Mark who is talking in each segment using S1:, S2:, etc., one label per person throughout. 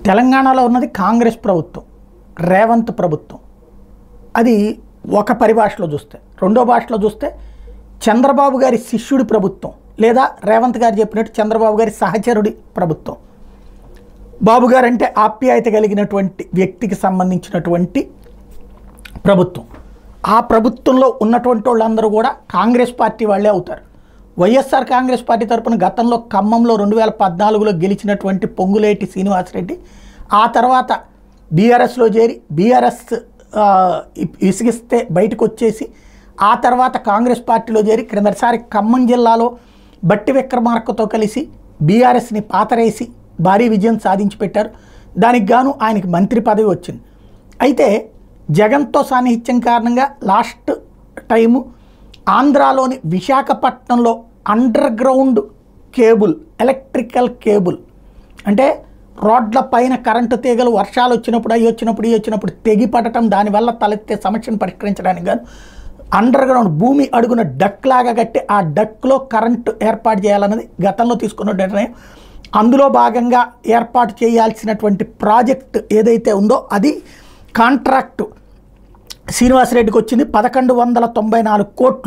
S1: తెలంగాణలో ఉన్నది కాంగ్రెస్ ప్రభుత్వం రేవంత్ ప్రభుత్వం అది ఒక పరిభాషలో చూస్తే రెండో భాషలో చూస్తే చంద్రబాబు గారి శిష్యుడి ప్రభుత్వం లేదా రేవంత్ గారు చెప్పినట్టు చంద్రబాబు గారి సహచరుడి ప్రభుత్వం బాబు గారు అంటే ఆప్యాయత కలిగినటువంటి వ్యక్తికి సంబంధించినటువంటి ప్రభుత్వం ఆ ప్రభుత్వంలో ఉన్నటువంటి వాళ్ళందరూ కూడా కాంగ్రెస్ పార్టీ వాళ్ళే అవుతారు వైఎస్ఆర్ కాంగ్రెస్ పార్టీ తరపున గతంలో ఖమ్మంలో రెండు వేల పద్నాలుగులో గెలిచినటువంటి పొంగులేటి శ్రీనివాసరెడ్డి ఆ తర్వాత బీఆర్ఎస్లో చేరి బీఆర్ఎస్ విసిగిస్తే బయటకు వచ్చేసి ఆ తర్వాత కాంగ్రెస్ పార్టీలో చేరి క్రిందటిసారి ఖమ్మం జిల్లాలో బట్టి విక్రమార్కతో కలిసి బీఆర్ఎస్ని పాతరేసి భారీ విజయం సాధించి పెట్టారు దానికి గాను ఆయనకి మంత్రి పదవి వచ్చింది అయితే జగన్తో సాన్నిహిత్యం కారణంగా లాస్ట్ టైము ఆంధ్రాలోని విశాఖపట్నంలో underground cable electrical cable అంటే రోడ్ల పైన కరెంటు తీగలు వర్షాలు వచ్చినప్పుడు అవి వచ్చినప్పుడు ఇవి వచ్చినప్పుడు తెగి పడటం దానివల్ల తలెత్తే సమస్యను పరిష్కరించడానికి గాను అండర్ గ్రౌండ్ భూమి అడుగున డక్ లాగా కట్టి ఆ డక్లో కరెంటు ఏర్పాటు చేయాలన్నది గతంలో తీసుకున్న నిర్ణయం అందులో భాగంగా ఏర్పాటు చేయాల్సినటువంటి ప్రాజెక్ట్ ఏదైతే ఉందో అది కాంట్రాక్టు శ్రీనివాసరెడ్డికి వచ్చింది పదకొండు వందల తొంభై నాలుగు కోట్లు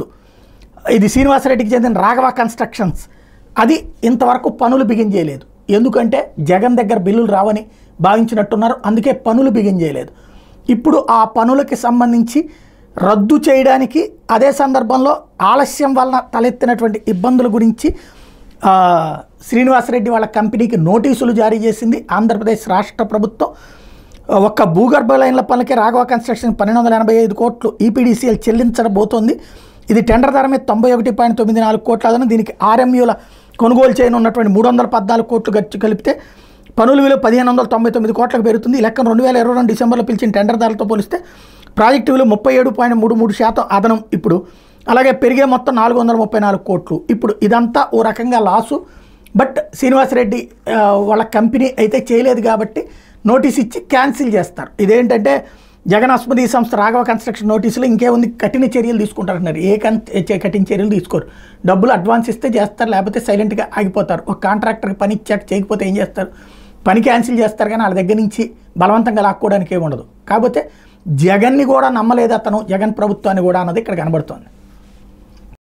S1: ఇది శ్రీనివాసరెడ్డికి చెందిన రాఘవ కన్స్ట్రక్షన్స్ అది ఇంతవరకు పనులు బిగిన్ చేయలేదు ఎందుకంటే జగన్ దగ్గర బిల్లులు రావని భావించినట్టున్నారు అందుకే పనులు బిగిన్ చేయలేదు ఇప్పుడు ఆ పనులకి సంబంధించి రద్దు చేయడానికి అదే సందర్భంలో ఆలస్యం వలన తలెత్తినటువంటి ఇబ్బందుల గురించి ఆ, శ్రీనివాసరెడ్డి వాళ్ళ కంపెనీకి నోటీసులు జారీ చేసింది ఆంధ్రప్రదేశ్ రాష్ట్ర ప్రభుత్వం ఒక్క భూగర్భ లైన్ల పనులకి రాఘవ కన్స్ట్రక్షన్ పన్నెండు వందల ఎనభై ఐదు కోట్లు ఈపీడీసీఎల్ చెల్లించబోతోంది ఇది టెండర్ ధర మీద తొంభై ఒకటి పాయింట్ తొమ్మిది నాలుగు కోట్ల అదనం దీనికి ఆర్ఎంయూల కొనుగోలు చేయను ఉన్నటువంటి మూడు వందల పద్నాలుగు కోట్లు ఖర్చు కలిపితే పనుల విలువ పదిహేను వందల తొంభై తొమ్మిది కోట్లకు పెరుగుతుంది ఈ లెక్కన రెండు వేల ఇరవై రెండు డిసెంబర్లో పిలిచిన టెండర్ ధరలతో పోలిస్తే ప్రాజెక్టు విలువ ముప్పై ఏడు పాయింట్ మూడు మూడు శాతం అదనం ఇప్పుడు అలాగే పెరిగే మొత్తం నాలుగు వందల ముప్పై నాలుగు కోట్లు ఇప్పుడు ఇదంతా ఓ రకంగా లాసు బట్ శ్రీనివాసరెడ్డి ఆ, వాళ్ళ కంపెనీ అయితే చేయలేదు కాబట్టి నోటీస్ ఇచ్చి క్యాన్సిల్ చేస్తారు ఇదేంటంటే జగన్ ఆసుపత్రి సంస్థ రాఘవ కన్స్ట్రక్షన్ నోటీసులు ఇంకేముంది కఠిన చర్యలు తీసుకుంటారంటున్నారు ఏ కన్ చే- కఠిన చర్యలు తీసుకోరు డబ్బులు అడ్వాన్స్ ఇస్తే చేస్తారు లేకపోతే సైలెంట్గా ఆగిపోతారు ఒక కాంట్రాక్టర్కి పని ఇచ్చాక చేయకపోతే ఏం చేస్తారు పని క్యాన్సిల్ చేస్తారు కానీ వాళ్ళ దగ్గర నుంచి బలవంతంగా లాక్కోవడానికి ఏమి ఉండదు కాకపోతే జగన్ని కూడా నమ్మలేదు అతను జగన్ ప్రభుత్వాన్ని కూడా అన్నది ఇక్కడ కనబడుతోంది